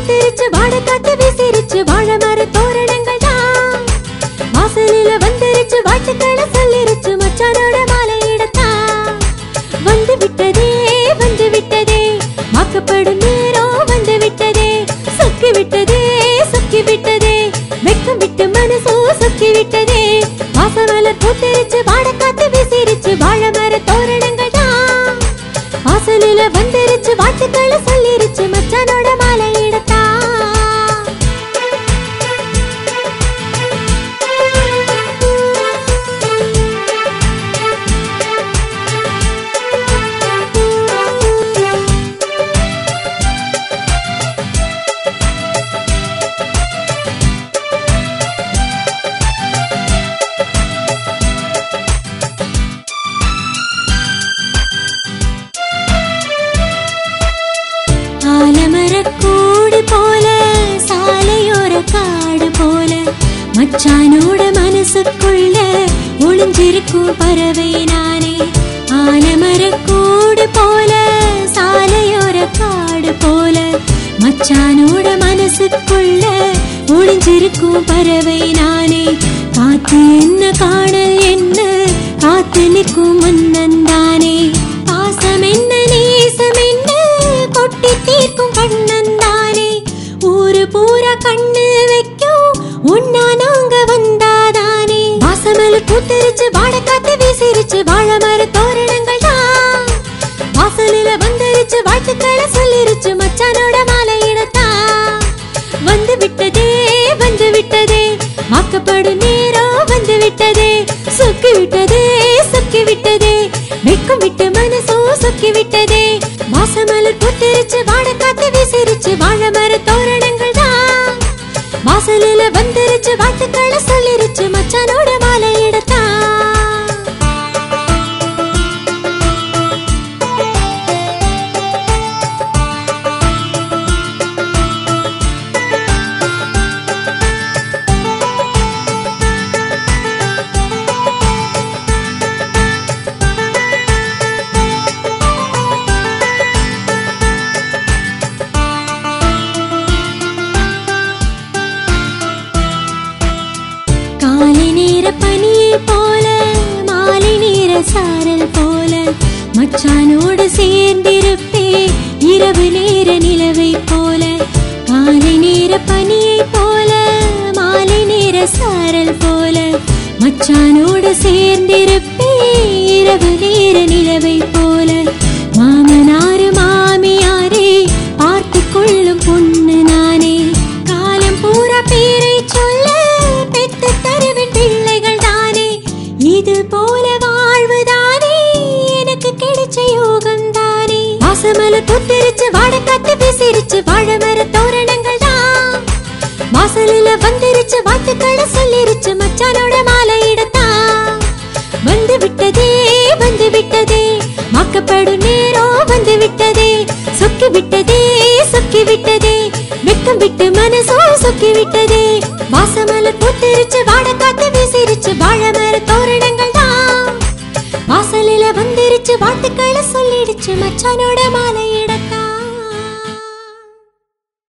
பூத்திருச்சு வாட காத்து வீசிருச்சு வாழை மர தோரணங்கள் தான் வாசலில வந்துருச்சு வாழ்த்துக்களை சொல்லிருச்சு மச்சானோட மாலையிடத்தான் வந்து விட்டதே வந்து விட்டதே வாக்கப்படும் நேரம் வந்து விட்டதே சொக்கி விட்டதே சொக்கி விட்டதே வெக்கம் விட்டு மனசோ சொக்கி விட்டதே வாசமலர் பூத்திருச்சு வாட காத்து வீசிருச்சு வாழை மர தோரணங்கள் தான் வாசலில வந்துருச்சு வாழ்த்துக்களை சொல்லிருச்சு மச்சானோட மாலையிடத்தான் ஆலமரக்கூடு போல சாலையோர காடு போல மச்சானோட மனசுக்குள்ள ஒளிஞ்சிருக்கும் பறவை நானே ஆலமரக்கூடு போல சாலையோர காடு போல மச்சானோட மனசுக்குள்ள ஒளிஞ்சிருக்கும் பறவை நானே காத்து என்ன காணல் என்ன காத்து நிற்கும் மன்னன் தானே பாசம் என்ன நேசம் என்ன கொட்டி தீர்க்கும் கண்ணன் தானே ஊரு பூரா கண்ணு வைக்கும் உன்னா நாங்க வந்தாதானே வாசமலு பூத்திருச்சு வாட காத்து வீசிருச்சு வாழை மர தோரணங்கள் தான் வாசலில வந்துருச்சு வாழ்த்துக்களை சொல்லிருச்சு மச்சானோட மாலையிடத்தான் வந்து விட்டதே வந்து விட்டதே வாக்கப்படும் நேரம் வந்து விட்டதே சொக்கி விட்டதே சொக்கி விட்டதே வெக்கம் விட்டு மனசோ சொக்கி விட்டதே வாசமலர் பூத்திருச்சு வாட காத்து வீசிருச்சு வாழை மர தோரணங்கள் தான் வாசலில வந்துருச்சு வாழ்த்துக்களை சொல்லிருச்சு மச்சானோட மாலையிடத்தான் காலை நேர பனியை போல மாலை நேர சாரல் போல மச்சானோடு சேர்ந்திருப்பே இரவு நேர நிலவை போல காலை நேர பனியை போல மாலை நேர சாரல் போல மச்சானோடு சேர்ந்திருப்பே இரவு நேர நிலவை போல மாமனாரு மாமியாரே பார்த்து கொள்ளும் பொண்ணு நானே காலம் பூரா பேரை சொல்ல பெத்து தருவின் பிள்ளைகள் தானே இது போல வாழ்வுதானே எனக்கு கிடைச்ச யோகம் தானே வாசமல புத்திருச்சு வாட காத்து வீசிருச்சு வாழை மர தோரணங்கள் தான் வாசலில வந்துருச்சு வாழ்த்துக்களை சொல்லிருச்சு மச்சானோட மாலையிடத்தான் வந்து விட்டதே வந்து விட்டதே வாக்கப்படும் நேரம் வந்து விட்டதே சொக்கி விட்டதே சொக்கி விட்டதே வெக்கம் விட்டு மனசோ சொக்கி விட்டதே வாசமலர் பூத்திருச்சு வாட காத்து வீசிருச்சு வாழை மர தோரணங்கள் தான் வாசலில வந்துருச்சு வாழ்த்துக்களை சொல்லிடுச்சு மச்சானோட மாலையிட